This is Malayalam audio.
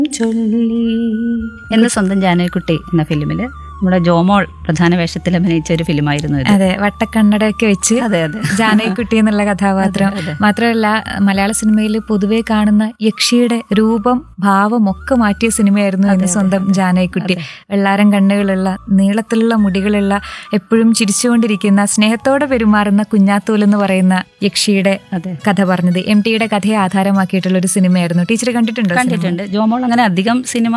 ചൊല്ലി എന്ന് സ്വന്തം ജാനകിക്കുട്ടി എന്ന ഫിലിമില് നമ്മുടെ ജോമോൾ പ്രധാന വേഷത്തിൽ അഭിനയിച്ച ഒരു ഫിലിമായിരുന്നു ഇത് അതെ വട്ടക്കണ്ണടയൊക്കെ വെച്ച് അതെ അതെ ജാനകിക്കുട്ടി എന്നുള്ള കഥാപാത്രം അതെ, അതെ. മാത്രമല്ല മലയാള സിനിമയിൽ പൊതുവെ കാണുന്ന യക്ഷിയുടെ രൂപം ഭാവം ഒക്കെ മാറ്റിയ സിനിമയായിരുന്നു എന്ന് സ്വന്തം ജാനകിക്കുട്ടി വെള്ളാരം കണ്ണുകളുള്ള നീളത്തിലുള്ള മുടികളുള്ള എപ്പോഴും ചിരിച്ചുകൊണ്ടിരിക്കുന്ന സ്നേഹത്തോടെ പെരുമാറുന്ന കുഞ്ഞാത്തൂൽ എന്ന് പറയുന്ന യക്ഷിയുടെ അതെ കഥ പറഞ്ഞത് എം ടിയുടെ കഥയെ ആധാരമാക്കിയിട്ടുള്ള ഒരു സിനിമയായിരുന്നു ടീച്ചർ കണ്ടിട്ടുണ്ടോ സിനിമ? കണ്ടിട്ടുണ്ട് ജോമോൾ അങ്ങനെ അധികം സിനിമ